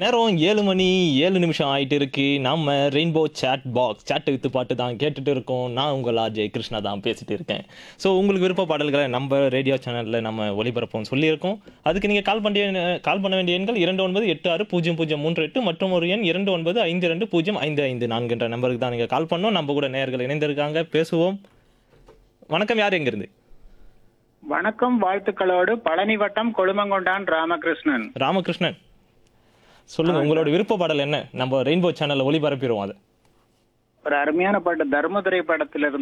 நேரம் ஏழு மணி ஏழு நிமிஷம் ஆயிட்டு இருக்கு நம்ம rainbow chat box chat with பாட்டு தான் கேட்டுட்டு இருக்கோம் நான் உங்கள் ஆர்ஜே கிருஷ்ணா தான் பேசிட்டு இருக்கேன் ஸோ உங்களுக்கு விருப்ப பாடல்களை நம்ம ரேடியோ சேனலில் நம்ம ஒளிபரப்போம் சொல்லியிருக்கோம் அதுக்கு நீங்கள் கால் பண்ண கால் பண்ண வேண்டிய எண்கள் இரண்டு ஒன்பது எட்டு ஆறு பூஜ்ஜியம் பூஜ்ஜியம் மூன்று எட்டு மற்றும் ஒரு எண் இரண்டு ஒன்பது ஐந்து ரெண்டு பூஜ்ஜியம் ஐந்து ஐந்து நான்குன்ற நம்பருக்கு தான் நீங்கள் கால் பண்ணோம் நம்ம கூட நேயர்கள் இணைந்திருக்காங்க பேசுவோம் வணக்கம் யார் எங்கிருந்து வணக்கம் வாழ்த்துக்களோடு பழனி வட்டம் கொழுமங்கொண்டான் ராமகிருஷ்ணன் ராமகிருஷ்ணன் சொல்லுங்க உங்களோட விருப்ப பாடல் என்ன நம்ம ரெயின்போ சேனல்ல ஒளிபரப்பிடுவோம் அதை ஒரு அருமையான பாட்டு தர்மதுரை படத்திலிருந்து